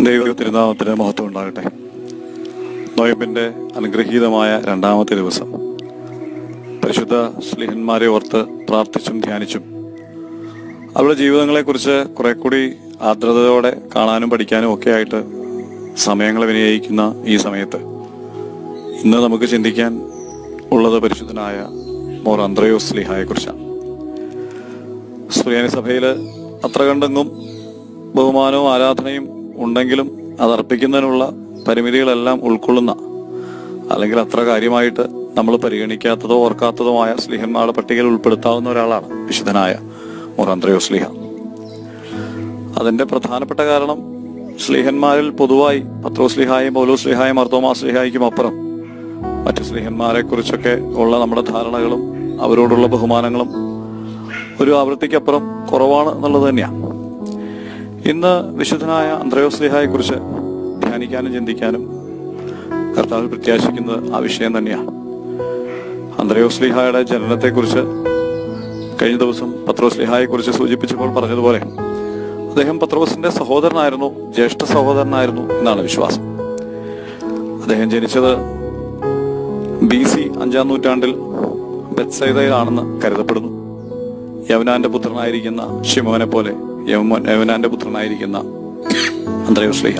ദൈവ തിരുനാമത്തിന് മഹത്വം ഉണ്ടാകട്ടെ നോയമ്പിന്റെ അനുഗ്രഹീതമായ രണ്ടാമത്തെ ദിവസം പരിശുദ്ധ സ്ലിഹന്മാരെ ഓർത്ത് പ്രാർത്ഥിച്ചും ധ്യാനിച്ചും അവരുടെ ജീവിതങ്ങളെക്കുറിച്ച് കുറെ കൂടി ആർദ്രതയോടെ കാണാനും പഠിക്കാനും ഒക്കെ ആയിട്ട് സമയങ്ങൾ വിനിയോഗിക്കുന്ന ഈ സമയത്ത് ഇന്ന് നമുക്ക് ചിന്തിക്കാൻ ഉള്ളത് പരിശുദ്ധനായ മോർ അന്ത്രയോസ് സ്ലിഹായെ കുറിച്ചാണ് സുറിയാനി സഭയിൽ അത്ര കണ്ടെങ്കും ബഹുമാനവും ആരാധനയും ഉണ്ടെങ്കിലും അത് അർപ്പിക്കുന്നതിനുള്ള പരിമിതികളെല്ലാം ഉൾക്കൊള്ളുന്ന അല്ലെങ്കിൽ അത്ര കാര്യമായിട്ട് നമ്മൾ പരിഗണിക്കാത്തതോ ഓർക്കാത്തതുമായ സ്ലിഹന്മാരുടെ പട്ടികയിൽ ഉൾപ്പെടുത്താവുന്ന ഒരാളാണ് വിശുദ്ധനായ മൊറാന്ത്രയോ സ്ലിഹ അതിന്റെ പ്രധാനപ്പെട്ട കാരണം സ്ലിഹന്മാരിൽ പൊതുവായി പത്രോ സ്ലിഹായും പൗലോ സ്ലിഹായും അർത്തോമാ സ്ലിഹായിക്കും അപ്പുറം മറ്റു സ്ലിഹന്മാരെ കുറിച്ചൊക്കെ ഉള്ള നമ്മുടെ ധാരണകളും അവരോടുള്ള ബഹുമാനങ്ങളും ഒരു ആവൃത്തിക്കപ്പുറം കുറവാണ് എന്നുള്ളത് തന്നെയാണ് ഇന്ന് വിശുദ്ധനായ അന്ത്രയോസ്ലിഹായെ കുറിച്ച് ധ്യാനിക്കാനും ചിന്തിക്കാനും കർത്താവ് പ്രത്യാശിക്കുന്നത് ആ വിഷയം തന്നെയാണ് അന്ത്രയോസ്ലിഹായുടെ ജനനത്തെക്കുറിച്ച് കഴിഞ്ഞ ദിവസം പത്രോസ്ലിഹായെ കുറിച്ച് സൂചിപ്പിച്ചപ്പോൾ പറഞ്ഞതുപോലെ അദ്ദേഹം പത്രോസിന്റെ സഹോദരനായിരുന്നു ജ്യേഷ്ഠ സഹോദരനായിരുന്നു എന്നാണ് വിശ്വാസം അദ്ദേഹം ജനിച്ചത് ബി സി അഞ്ചാം നൂറ്റാണ്ടിൽ ബെത്സൈദയിലാണെന്ന് കരുതപ്പെടുന്നു യവനാന്റെ പുത്രനായിരിക്കുന്ന ഷിമോനെ പോലെ യവമോൻ- യവനാന്റെ പുത്രനായിരിക്കുന്ന അന്ത്രയോസ്ലിഹ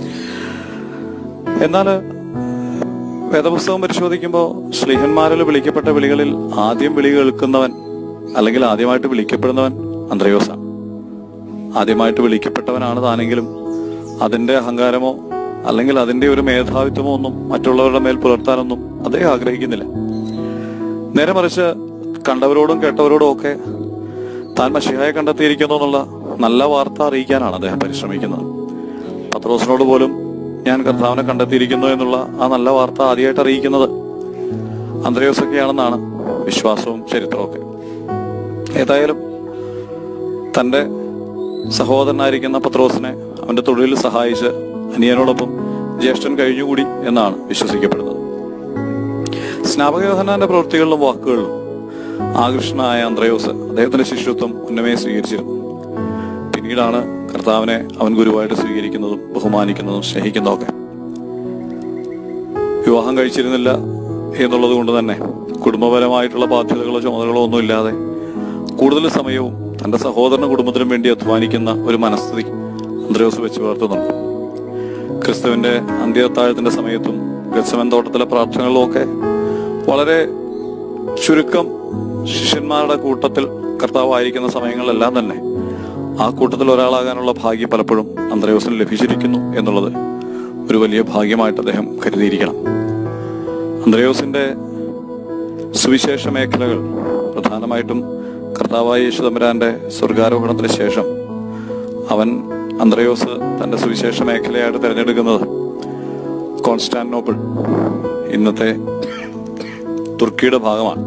എന്നാൽ വേദപുസ്തകം പരിശോധിക്കുമ്പോൾ സ്ലീഹന്മാരിൽ വിളിക്കപ്പെട്ട വിളികളിൽ ആദ്യം വിളി കേൾക്കുന്നവൻ അല്ലെങ്കിൽ ആദ്യമായിട്ട് വിളിക്കപ്പെടുന്നവൻ അന്ത്രയോസാണ് ആദ്യമായിട്ട് വിളിക്കപ്പെട്ടവനാണ് താനെങ്കിലും അതിന്റെ അഹങ്കാരമോ അല്ലെങ്കിൽ അതിന്റെ ഒരു മേധാവിത്വമോ ഒന്നും മറ്റുള്ളവരുടെ മേൽ പുലർത്താനൊന്നും അദ്ദേഹം ആഗ്രഹിക്കുന്നില്ല നേരെ മറിച്ച് കണ്ടവരോടും കേട്ടവരോടും ഒക്കെ താൻ മഷിഹായെ കണ്ടെത്തിയിരിക്കുന്നു എന്നുള്ള നല്ല വാർത്ത അറിയിക്കാനാണ് അദ്ദേഹം പരിശ്രമിക്കുന്നത് പത്രോസിനോട് പോലും ഞാൻ കർത്താവിനെ കണ്ടെത്തിയിരിക്കുന്നു എന്നുള്ള ആ നല്ല വാർത്ത ആദ്യമായിട്ട് അറിയിക്കുന്നത് അന്ത്രയോസൊക്കെയാണെന്നാണ് വിശ്വാസവും ചരിത്രവും ഒക്കെ ഏതായാലും തന്റെ സഹോദരനായിരിക്കുന്ന പത്രോസിനെ അവന്റെ തൊഴിലിൽ സഹായിച്ച് അനിയനോടൊപ്പം ജ്യേഷ്ഠൻ കഴിഞ്ഞുകൂടി എന്നാണ് വിശ്വസിക്കപ്പെടുന്നത് സ്നാപക യോഹന്നാന്റെ പ്രവൃത്തികളിലും വാക്കുകളിലും ആകൃഷ്ടനായ അന്ത്രയോസ് അദ്ദേഹത്തിന്റെ ശിഷ്യത്വം ഉന്നമേ സ്വീകരിച്ചിരുന്നു പിന്നീടാണ് കർത്താവിനെ അവൻ ഗുരുവായിട്ട് സ്വീകരിക്കുന്നതും ബഹുമാനിക്കുന്നതും സ്നേഹിക്കുന്നതും ഒക്കെ വിവാഹം കഴിച്ചിരുന്നില്ല എന്നുള്ളത് കൊണ്ട് തന്നെ കുടുംബപരമായിട്ടുള്ള ബാധ്യതകളോ ചുമതലകളോ ഒന്നും ഇല്ലാതെ കൂടുതൽ സമയവും തന്റെ സഹോദരനും കുടുംബത്തിനും വേണ്ടി അധ്വാനിക്കുന്ന ഒരു മനസ്ഥിതി അന്ത്രയോസ് വെച്ച് പുലർത്തുന്നുണ്ട് ക്രിസ്തുവിന്റെ അന്ത്യത്താഴത്തിന്റെ സമയത്തും ഗത്സമൻ തോട്ടത്തിലെ പ്രാർത്ഥനകളിലും ഒക്കെ വളരെ ചുരുക്കം ശിഷ്യന്മാരുടെ കൂട്ടത്തിൽ കർത്താവായിരിക്കുന്ന സമയങ്ങളിലെല്ലാം തന്നെ ആ കൂട്ടത്തിൽ ഒരാളാകാനുള്ള ഭാഗ്യം പലപ്പോഴും അന്ത്രയോസിന് ലഭിച്ചിരിക്കുന്നു എന്നുള്ളത് ഒരു വലിയ ഭാഗ്യമായിട്ട് അദ്ദേഹം കരുതിയിരിക്കണം അന്ത്രയോസിന്റെ സുവിശേഷ മേഖലകൾ പ്രധാനമായിട്ടും കർത്താവായ യേശുതമ്പുരാന്റെ സ്വർഗാരോഹണത്തിന് ശേഷം അവൻ അന്ത്രയോസ് തന്റെ സുവിശേഷ മേഖലയായിട്ട് തിരഞ്ഞെടുക്കുന്നത് കോൺസ്റ്റാന്റിനോപ്പിൾ ഇന്നത്തെ തുർക്കിയുടെ ഭാഗമാണ്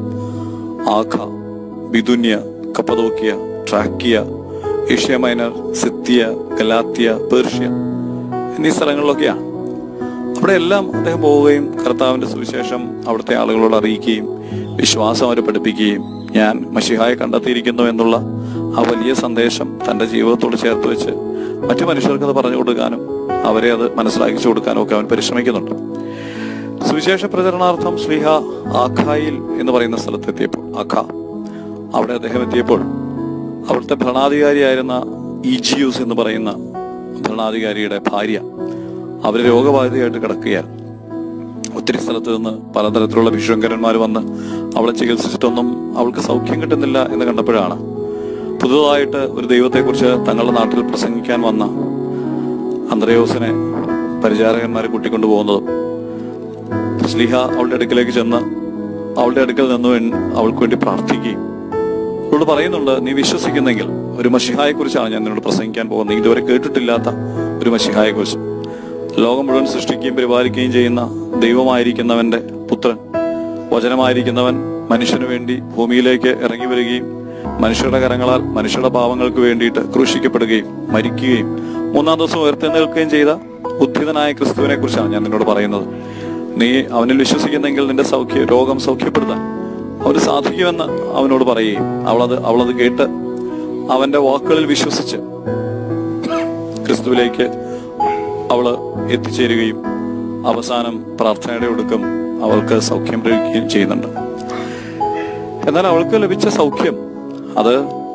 ആഖ Bithynia Cappadocia Thracia Asia Minor Scythia Galatia Persia എന്നീ സ്ഥലങ്ങളിലൊക്കെയാണ് അവിടെ എല്ലാം അദ്ദേഹം പോവുകയും കർത്താവിന്റെ സുവിശേഷം അവിടുത്തെ ആളുകളോട് അറിയിക്കുകയും വിശ്വാസം അവരെ പഠിപ്പിക്കുകയും ഞാൻ മഷിഹായെ കണ്ടെത്തിയിരിക്കുന്നു എന്നുള്ള ആ വലിയ സന്ദേശം തന്റെ ജീവിതത്തോട് ചേർത്ത് വെച്ച് മറ്റു മനുഷ്യർക്ക് അത് പറഞ്ഞു കൊടുക്കാനും അവരെ അത് മനസ്സിലാക്കിച്ചു കൊടുക്കാനും ഒക്കെ അവൻ പരിശ്രമിക്കുന്നുണ്ട് സുവിശേഷ പ്രചരണാർത്ഥം ശ്രീഹ ആഖായിൽ എന്ന് പറയുന്ന സ്ഥലത്ത് എത്തിയപ്പോൾ ആഖ അവിടെ അദ്ദേഹം എത്തിയപ്പോൾ അവിടുത്തെ ഭരണാധികാരിയായിരുന്ന ഈജിയൂസ് എന്ന് പറയുന്ന ഭരണാധികാരിയുടെ ഭാര്യ അവര് രോഗബാധിതയായിട്ട് കിടക്കുകയായിരുന്നു ഒത്തിരി സ്ഥലത്ത് നിന്ന് പലതരത്തിലുള്ള ഭിഷങ്കരന്മാർ വന്ന് അവളെ ചികിത്സിച്ചിട്ടൊന്നും അവൾക്ക് സൗഖ്യം കിട്ടുന്നില്ല എന്ന് കണ്ടപ്പോഴാണ് പുതുതായിട്ട് ഒരു ദൈവത്തെക്കുറിച്ച് തങ്ങളുടെ നാട്ടിൽ പ്രസംഗിക്കാൻ വന്ന അന്ത്രയോസിനെ പരിചാരകന്മാരെ കൂട്ടിക്കൊണ്ടു പോകുന്നതും സ്ലിഹ അവളുടെ അടുക്കലേക്ക് ചെന്ന് അവളുടെ അടുക്കൽ നിന്ന് വേണ്ടി അവൾക്ക് വേണ്ടി പ്രാർത്ഥിക്കുകയും അവളോട് പറയുന്നുണ്ട് നീ വിശ്വസിക്കുന്നെങ്കിൽ ഒരു മഷിഹായെ കുറിച്ചാണ് ഞാൻ നിന്നോട് പ്രസംഗിക്കാൻ പോകുന്നത് നീ ഇതുവരെ കേട്ടിട്ടില്ലാത്ത ഒരു മഷിഹായെ കുറിച്ച് ലോകം മുഴുവൻ സൃഷ്ടിക്കുകയും പരിപാലിക്കുകയും ചെയ്യുന്ന ദൈവമായിരിക്കുന്നവന്റെ പുത്രൻ വചനമായിരിക്കുന്നവൻ മനുഷ്യന് വേണ്ടി ഭൂമിയിലേക്ക് ഇറങ്ങി വരികയും മനുഷ്യരുടെ കരങ്ങളാൽ മനുഷ്യരുടെ പാവങ്ങൾക്ക് വേണ്ടിയിട്ട് ക്രൂശിക്കപ്പെടുകയും മരിക്കുകയും മൂന്നാം ദിവസം ഉയർത്തെഴുന്നേൽക്കുകയും ചെയ്ത ഉദ്ധിതനായ ക്രിസ്തുവിനെ കുറിച്ചാണ് ഞാൻ നിന്നോട് പറയുന്നത് നീ അവനിൽ വിശ്വസിക്കുന്നെങ്കിൽ നിന്റെ സൗഖ്യ രോഗം സൗഖ്യപ്പെടുത്താൻ അവന് സാധിക്കുമെന്ന് അവനോട് പറയുകയും അവളത് അവളത് കേട്ട് അവന്റെ വാക്കുകളിൽ വിശ്വസിച്ച് ക്രിസ്തുവിലേക്ക് അവള് എത്തിച്ചേരുകയും അവസാനം പ്രാർത്ഥനയുടെ ഒടുക്കം അവൾക്ക് സൗഖ്യം ലഭിക്കുകയും ചെയ്യുന്നുണ്ട് എന്നാൽ അവൾക്ക് ലഭിച്ച സൗഖ്യം അത്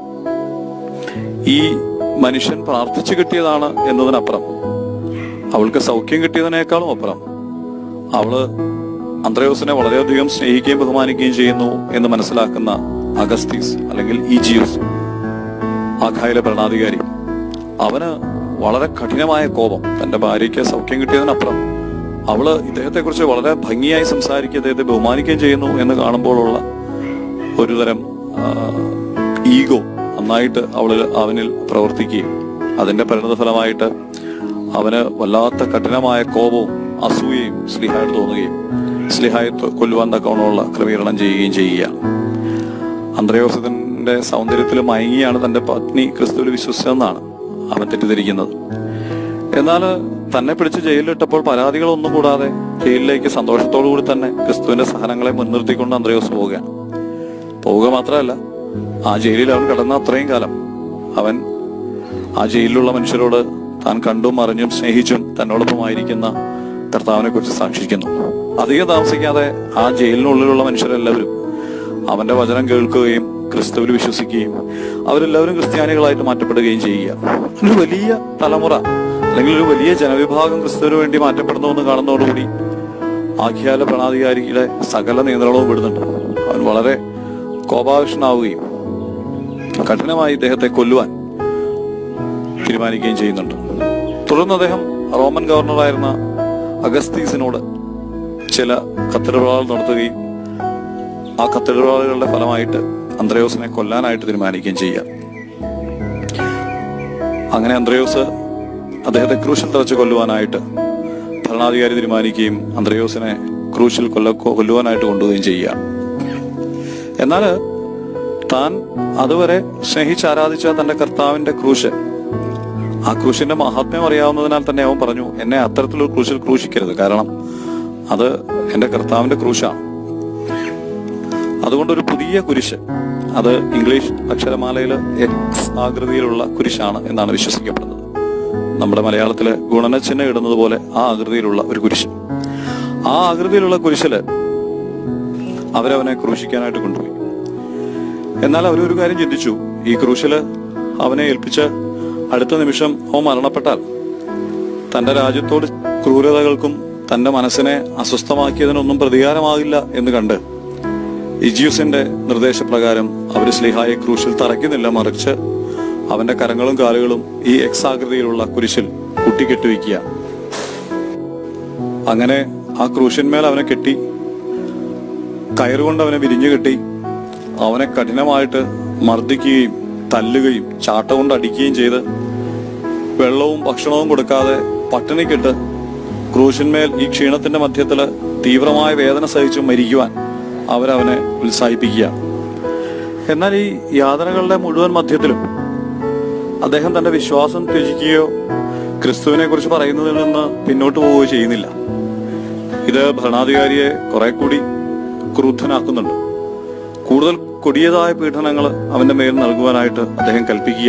ഈ മനുഷ്യൻ പ്രാർത്ഥിച്ചു കിട്ടിയതാണ് എന്നതിനപ്പുറം അവൾക്ക് സൗഖ്യം കിട്ടിയതിനേക്കാളും അപ്പുറം അവള് അന്ത്രയോസിനെ വളരെയധികം സ്നേഹിക്കുകയും ബഹുമാനിക്കുകയും ചെയ്യുന്നു എന്ന് മനസ്സിലാക്കുന്ന അഗസ്തീസ് അല്ലെങ്കിൽ ഈജിയൂസ് ആഖായിലെ ഭരണാധികാരി അവന് വളരെ കഠിനമായ കോപം തന്റെ ഭാര്യയ്ക്ക് സൗഖ്യം കിട്ടിയതിനപ്പുറം അവള് ഇദ്ദേഹത്തെ കുറിച്ച് വളരെ ഭംഗിയായി സംസാരിക്കുക അദ്ദേഹത്തെ ബഹുമാനിക്കുകയും ചെയ്യുന്നു എന്ന് കാണുമ്പോഴുള്ള ഒരുതരം ഈഗോ നന്നായിട്ട് അവളിൽ അവനിൽ പ്രവർത്തിക്കുകയും അതിന്റെ പരിണതഫലമായിട്ട് അവന് വല്ലാത്ത കഠിനമായ കോപവും അസൂയയും സ്ലിഹായിട്ട് തോന്നുകയും സ്ലിഹായെ തൊ- കൊല്ലുവാൻ തക്കവണ്ണമുള്ള ക്രമീകരണം ചെയ്യുകയും ചെയ്യുകയാണ് അന്ത്രയോസത്തിന്റെ സൗന്ദര്യത്തിൽ മയങ്ങിയാണ് തന്റെ പത്നി ക്രിസ്തുവിൽ വിശ്വസിച്ചതെന്നാണ് അവൻ തെറ്റിദ്ധരിക്കുന്നത് എന്നാൽ തന്നെ പിടിച്ച് ജയിലിലിട്ടപ്പോൾ പരാതികളൊന്നും കൂടാതെ ജയിലിലേക്ക് സന്തോഷത്തോടു കൂടി തന്നെ ക്രിസ്തുവിന്റെ സഹനങ്ങളെ മുൻനിർത്തിക്കൊണ്ട് അന്ത്രയോസ് പോവുകയാണ് പോവുക മാത്രമല്ല ആ ജയിലിൽ അവൻ കിടന്ന അത്രയും കാലം അവൻ ആ ജയിലിലുള്ള മനുഷ്യരോട് താൻ കണ്ടും അറിഞ്ഞും സ്നേഹിച്ചും തന്നോടൊപ്പമായിരിക്കുന്ന കർത്താവിനെ കുറിച്ച് സാക്ഷിക്കുന്നു അധികം താമസിക്കാതെ ആ ജയിലിനുള്ളിലുള്ള മനുഷ്യരെല്ലാവരും അവന്റെ വചനം കേൾക്കുകയും ക്രിസ്തുവിൽ വിശ്വസിക്കുകയും അവരെല്ലാവരും ക്രിസ്ത്യാനികളായിട്ട് മാറ്റപ്പെടുകയും ചെയ്യുക ഒരു വലിയ തലമുറ അല്ലെങ്കിൽ ഒരു വലിയ ജനവിഭാഗം ക്രിസ്തുവിന് വേണ്ടി മാറ്റപ്പെടുന്നു എന്ന് കാണുന്നതോടുകൂടി ആഖ്യാല ഭരണാധികാരിയുടെ സകല നിയന്ത്രണവും വിടുന്നുണ്ട് അവൻ വളരെ കോപാകൃഷ്ണനാവുകയും കഠിനമായി ഇദ്ദേഹത്തെ കൊല്ലുവാൻ തീരുമാനിക്കുകയും ചെയ്യുന്നുണ്ട് തുടർന്ന് അദ്ദേഹം റോമൻ ഗവർണറായിരുന്ന അഗസ്തീസിനോട് ചില കത്തിടപാടുകൾ നടത്തുകയും ആ കത്തിടപാടുകളുടെ ഫലമായിട്ട് അന്ത്രയോസിനെ കൊല്ലാനായിട്ട് തീരുമാനിക്കുകയും ചെയ്യാം അങ്ങനെ അന്ത്രയോസ് അദ്ദേഹത്തെ ക്രൂശിൽ തറച്ച് കൊല്ലുവാനായിട്ട് ഭരണാധികാരി തീരുമാനിക്കുകയും അന്ത്രയോസിനെ ക്രൂശിൽ കൊല്ല കൊല്ലുവാനായിട്ട് കൊണ്ടുപോവുകയും ചെയ്യുക എന്നാൽ താൻ അതുവരെ സ്നേഹിച്ചാരാധിച്ച തന്റെ കർത്താവിന്റെ ക്രൂശ് ആ ക്രൂശിന്റെ മഹാത്മ്യം അറിയാവുന്നതിനാൽ തന്നെ അവൻ പറഞ്ഞു എന്നെ അത്തരത്തിലൊരു ക്രൂശിൽ ക്രൂശിക്കരുത് കാരണം അത് എന്റെ കർത്താവിന്റെ ക്രൂശാണ് അതുകൊണ്ട് ഒരു പുതിയ കുരിശ് അത് ഇംഗ്ലീഷ് അക്ഷരമാലയിൽ എക്സ് ആകൃതിയിലുള്ള കുരിശാണ് എന്നാണ് വിശ്വസിക്കപ്പെടുന്നത് നമ്മുടെ മലയാളത്തില് ഗുണനച്ചിഹ്നം ഇടുന്നത് പോലെ ആ ആകൃതിയിലുള്ള ഒരു കുരിശ് ആ ആകൃതിയിലുള്ള കുരിശില് അവരവനെ ക്രൂശിക്കാനായിട്ട് കൊണ്ടുപോയി എന്നാൽ അവരൊരു കാര്യം ചിന്തിച്ചു ഈ ക്രൂശില് അവനെ ഏൽപ്പിച്ച് അടുത്ത നിമിഷം അവൻ മരണപ്പെട്ടാൽ തന്റെ രാജ്യത്തോട് ക്രൂരതകൾക്കും തന്റെ മനസ്സിനെ അസ്വസ്ഥമാക്കിയതിനൊന്നും പ്രതികാരമാകില്ല എന്ന് കണ്ട് ഇജിയൂസിന്റെ നിർദ്ദേശപ്രകാരം അവർ സ്ലിഹായെ ക്രൂശിൽ തറയ്ക്കുന്നില്ല മറിച്ച് അവന്റെ കരങ്ങളും കാലുകളും ഈ എക്സ് ആകൃതിയിലുള്ള കുരിശിൽ കുട്ടിക്കെട്ടിവെക്കുക അങ്ങനെ ആ ക്രൂശിന്മേൽ അവനെ കെട്ടി കയറുകൊണ്ട് അവനെ വിരിഞ്ഞു കെട്ടി അവനെ കഠിനമായിട്ട് മർദ്ദിക്കുകയും തല്ലുകയും ചാട്ട കൊണ്ട് അടിക്കുകയും ചെയ്ത് വെള്ളവും ഭക്ഷണവും കൊടുക്കാതെ പട്ടിണിക്കിട്ട് ക്രൂശിന്മേൽ ഈ ക്ഷീണത്തിന്റെ മധ്യത്തില് തീവ്രമായ വേദന സഹിച്ചു മരിക്കുവാൻ അവരവനെ ഉത്സാഹിപ്പിക്കുക എന്നാൽ ഈ യാതനകളുടെ മുഴുവൻ മധ്യത്തിലും അദ്ദേഹം തന്റെ വിശ്വാസം ത്യജിക്കുകയോ ക്രിസ്തുവിനെ കുറിച്ച് പറയുന്നതിൽ നിന്ന് പിന്നോട്ട് പോവുകയോ ചെയ്യുന്നില്ല ഇത് ഭരണാധികാരിയെ കുറെ കൂടി ക്രൂദ്ധനാക്കുന്നുണ്ട് കൂടുതൽ കൊടിയതായ പീഡനങ്ങൾ അവന്റെ മേൽ നൽകുവാനായിട്ട് അദ്ദേഹം കൽപ്പിക്കുക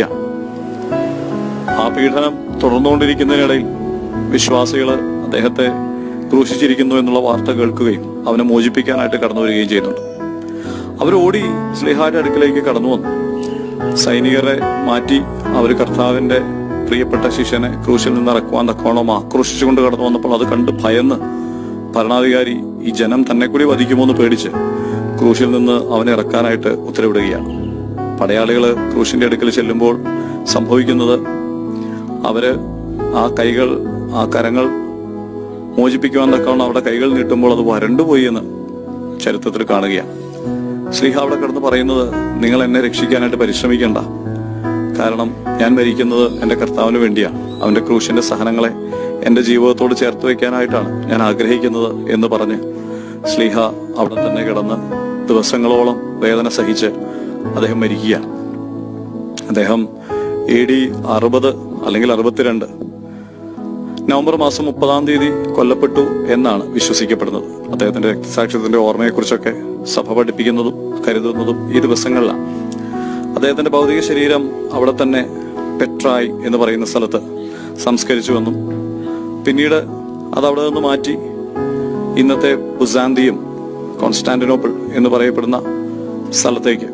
ആ പീഡനം തുടർന്നുകൊണ്ടിരിക്കുന്നതിനിടയിൽ വിശ്വാസികൾ അദ്ദേഹത്തെ ക്രൂശിച്ചിരിക്കുന്നു എന്നുള്ള വാർത്ത കേൾക്കുകയും അവനെ മോചിപ്പിക്കാനായിട്ട് കടന്നു വരികയും ചെയ്യുന്നുണ്ട് അവർ ഓടി സ്ലിഹാന്റെ അടുക്കിലേക്ക് കടന്നു വന്നു സൈനികരെ മാറ്റി അവർ കർത്താവിന്റെ പ്രിയപ്പെട്ട ശിഷ്യനെ ക്രൂശിൽ നിന്ന് ഇറക്കുവാൻ തക്കോണം ആക്രോശിച്ചുകൊണ്ട് കടന്നു വന്നപ്പോൾ അത് കണ്ട് ഭയന്ന് ഭരണാധികാരി ഈ ജനം തന്നെ കൂടി വധിക്കുമോ എന്ന് പേടിച്ച് ക്രൂശിൽ നിന്ന് അവനെ ഇറക്കാനായിട്ട് ഉത്തരവിടുകയാണ് പടയാളികള് ക്രൂശിന്റെ അടുക്കൽ ചെല്ലുമ്പോൾ സംഭവിക്കുന്നത് അവര് ആ കൈകൾ ആ കരങ്ങൾ മോചിപ്പിക്കുവാൻ തക്കവണ്ണം അവിടെ കൈകൾ നീട്ടുമ്പോൾ അത് വരണ്ടുപോയി എന്ന് ചരിത്രത്തിൽ കാണുകയാണ് ശ്രീഹ അവിടെ കിടന്ന് പറയുന്നത് നിങ്ങൾ എന്നെ രക്ഷിക്കാനായിട്ട് പരിശ്രമിക്കണ്ട കാരണം ഞാൻ മരിക്കുന്നത് എൻ്റെ കർത്താവിന് വേണ്ടിയാണ് അവന്റെ ക്രൂശിന്റെ സഹനങ്ങളെ എൻ്റെ ജീവിതത്തോട് ചേർത്ത് വെക്കാനായിട്ടാണ് ഞാൻ ആഗ്രഹിക്കുന്നത് എന്ന് പറഞ്ഞ് ശ്ലീഹ അവിടെ തന്നെ കിടന്ന് ദിവസങ്ങളോളം വേദന സഹിച്ച് അദ്ദേഹം മരിക്കുകയാണ് അദ്ദേഹം എ ഡി അറുപത് അല്ലെങ്കിൽ അറുപത്തിരണ്ട് നവംബർ മാസം മുപ്പതാം തീയതി കൊല്ലപ്പെട്ടു എന്നാണ് വിശ്വസിക്കപ്പെടുന്നത് അദ്ദേഹത്തിന്റെ രക്തസാക്ഷ്യത്തിന്റെ ഓർമ്മയെക്കുറിച്ചൊക്കെ സഭ പഠിപ്പിക്കുന്നതും കരുതുന്നതും ഈ ദിവസങ്ങളിലാണ് അദ്ദേഹത്തിന്റെ ഭൗതിക ശരീരം അവിടെ തന്നെ പെട്രായ് എന്ന് പറയുന്ന സ്ഥലത്ത് സംസ്കരിച്ചുവെന്നും പിന്നീട് അത് അവിടെ നിന്ന് മാറ്റി ഇന്നത്തെ ബുസാന്തിയം കോൺസ്റ്റാന്റിനോപ്പിൾ എന്ന് പറയപ്പെടുന്ന സ്ഥലത്തേക്ക്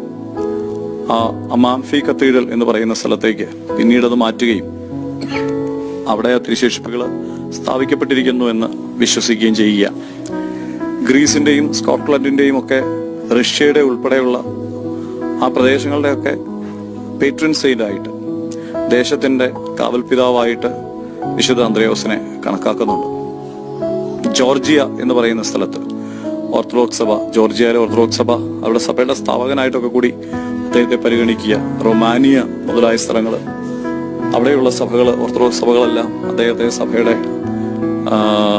ആ അമാംഫി കത്തീഡ്രൽ എന്ന് പറയുന്ന സ്ഥലത്തേക്ക് പിന്നീട് അത് മാറ്റുകയും അവിടെ ആ തിരുശേഷിപ്പുകൾ സ്ഥാപിക്കപ്പെട്ടിരിക്കുന്നു എന്ന് വിശ്വസിക്കുകയും ചെയ്യുക ഗ്രീസിന്റെയും സ്കോട്ട്ലൻഡിന്റെയും ഒക്കെ റഷ്യയുടെ ഉൾപ്പെടെയുള്ള ആ പ്രദേശങ്ങളുടെയൊക്കെ പേട്രൺ സെയിന്റ് ആയിട്ട് ദേശത്തിന്റെ കാവൽപിതാവായിട്ട് വിശുദ്ധ അന്ത്രയോസിനെ കണക്കാക്കുന്നുണ്ട് ജോർജിയ എന്ന് പറയുന്ന സ്ഥലത്ത് ഓർത്തഡോക്സ് സഭ ജോർജിയയിലെ ഓർത്തഡോക്സ് സഭ അവരുടെ സഭയുടെ സ്ഥാപകനായിട്ടൊക്കെ കൂടി അദ്ദേഹത്തെ പരിഗണിക്കുക റൊമാനിയ മുതലായ സ്ഥലങ്ങൾ അവിടെയുള്ള സഭകൾ ഓർത്തഡോക്സ് സഭകളെല്ലാം അദ്ദേഹത്തെ സഭയുടെ ആ,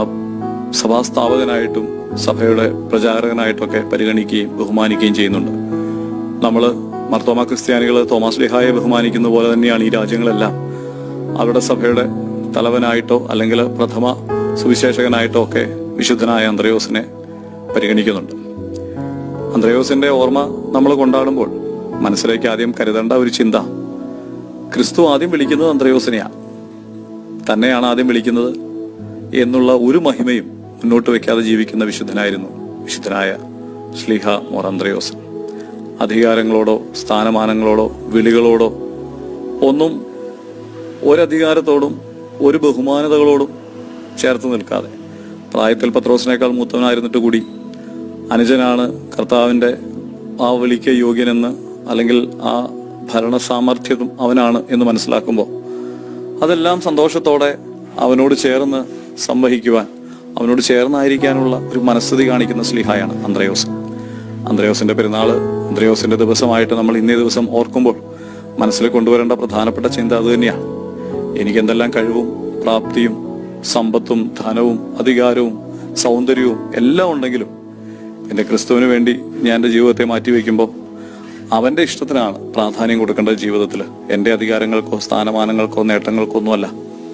സഭാസ്ഥാപകനായിട്ടും സഭയുടെ പ്രചാരകനായിട്ടൊക്കെ പരിഗണിക്കുകയും ബഹുമാനിക്കുകയും ചെയ്യുന്നുണ്ട് നമ്മൾ മർത്തോമ ക്രിസ്ത്യാനികൾ തോമസ് ലിഹായെ ബഹുമാനിക്കുന്ന പോലെ തന്നെയാണ് ഈ രാജ്യങ്ങളെല്ലാം അവരുടെ സഭയുടെ തലവനായിട്ടോ അല്ലെങ്കിൽ പ്രഥമ സുവിശേഷകനായിട്ടോ ഒക്കെ വിശുദ്ധനായ അന്ത്രയോസിനെ പരിഗണിക്കുന്നുണ്ട് അന്ത്രയോസിന്റെ ഓർമ്മ നമ്മൾ കൊണ്ടാടുമ്പോൾ മനസ്സിലേക്ക് ആദ്യം കരുതേണ്ട ഒരു ചിന്ത ക്രിസ്തു ആദ്യം വിളിക്കുന്നത് അന്ത്രയോസിനെയാണ് തന്നെയാണ് ആദ്യം വിളിക്കുന്നത് എന്നുള്ള ഒരു മഹിമയും മുന്നോട്ട് വെക്കാതെ ജീവിക്കുന്ന വിശുദ്ധനായിരുന്നു വിശുദ്ധനായ ശ്ലീഹ മോർ അന്ത്രയോസ് അധികാരങ്ങളോടോ സ്ഥാനമാനങ്ങളോടോ വിളികളോടോ ഒന്നും ഒരധികാരത്തോടും ഒരു ബഹുമാനതകളോടും ചേർത്ത് നിൽക്കാതെ പ്രായത്തിൽ പത്രോസിനേക്കാൾ മൂത്തവനായിരുന്നിട്ട് കൂടി അനുജനാണ് കർത്താവിൻ്റെ ആ വിളിക്ക് യോഗ്യനെന്ന് അല്ലെങ്കിൽ ആ ഭരണ സാമർഥ്യവും അവനാണ് എന്ന് മനസ്സിലാക്കുമ്പോൾ അതെല്ലാം സന്തോഷത്തോടെ അവനോട് ചേർന്ന് സംവഹിക്കുവാൻ അവനോട് ചേർന്നായിരിക്കാനുള്ള ഒരു മനസ്ഥിതി കാണിക്കുന്ന സ്ലിഹായാണ് അന്ത്രയോസ് അന്ത്രയോസിന്റെ പെരുന്നാള് അന്ത്രയോസിന്റെ ദിവസമായിട്ട് നമ്മൾ ഇന്നേ ദിവസം ഓർക്കുമ്പോൾ മനസ്സിൽ കൊണ്ടുവരേണ്ട പ്രധാനപ്പെട്ട ചിന്ത അത് തന്നെയാണ് എനിക്ക് എന്തെല്ലാം കഴിവും പ്രാപ്തിയും സമ്പത്തും ധനവും അധികാരവും സൗന്ദര്യവും എല്ലാം ഉണ്ടെങ്കിലും എൻ്റെ ക്രിസ്തുവിന് വേണ്ടി ഞാൻ എൻ്റെ ജീവിതത്തെ മാറ്റിവെക്കുമ്പോൾ അവൻ്റെ ഇഷ്ടത്തിനാണ് പ്രാധാന്യം കൊടുക്കേണ്ടത് ജീവിതത്തിൽ എൻ്റെ അധികാരങ്ങൾക്കോ സ്ഥാനമാനങ്ങൾക്കോ നേട്ടങ്ങൾക്കോ ഒന്നുമല്ല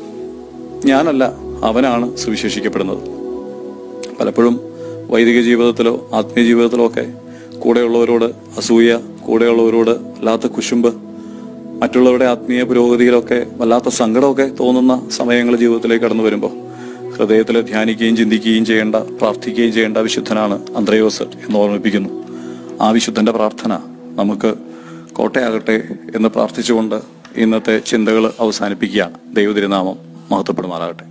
ഞാനല്ല അവനാണ് സുവിശേഷിക്കപ്പെടുന്നത് പലപ്പോഴും വൈദിക ജീവിതത്തിലോ ആത്മീയ ജീവിതത്തിലോ ഒക്കെ കൂടെയുള്ളവരോട് അസൂയ കൂടെയുള്ളവരോട് വല്ലാത്ത കുശുമ്പ് മറ്റുള്ളവരുടെ ആത്മീയ പുരോഗതിയിലൊക്കെ വല്ലാത്ത സങ്കടമൊക്കെ തോന്നുന്ന സമയങ്ങൾ ജീവിതത്തിലേക്ക് കടന്നു വരുമ്പോൾ ഹൃദയത്തിൽ ധ്യാനിക്കുകയും ചിന്തിക്കുകയും ചെയ്യേണ്ട പ്രാർത്ഥിക്കുകയും ചെയ്യേണ്ട വിശുദ്ധനാണ് അന്ത്രയോസ് എന്ന് ഓർമ്മിപ്പിക്കുന്നു ആ വിശുദ്ധന്റെ പ്രാർത്ഥന നമുക്ക് കോട്ടയാകട്ടെ എന്ന് പ്രാർത്ഥിച്ചുകൊണ്ട് ഇന്നത്തെ ചിന്തകൾ അവസാനിപ്പിക്കുകയാണ് ദൈവതിരുനാമം മഹത്വപ്പെടുമാറാകട്ടെ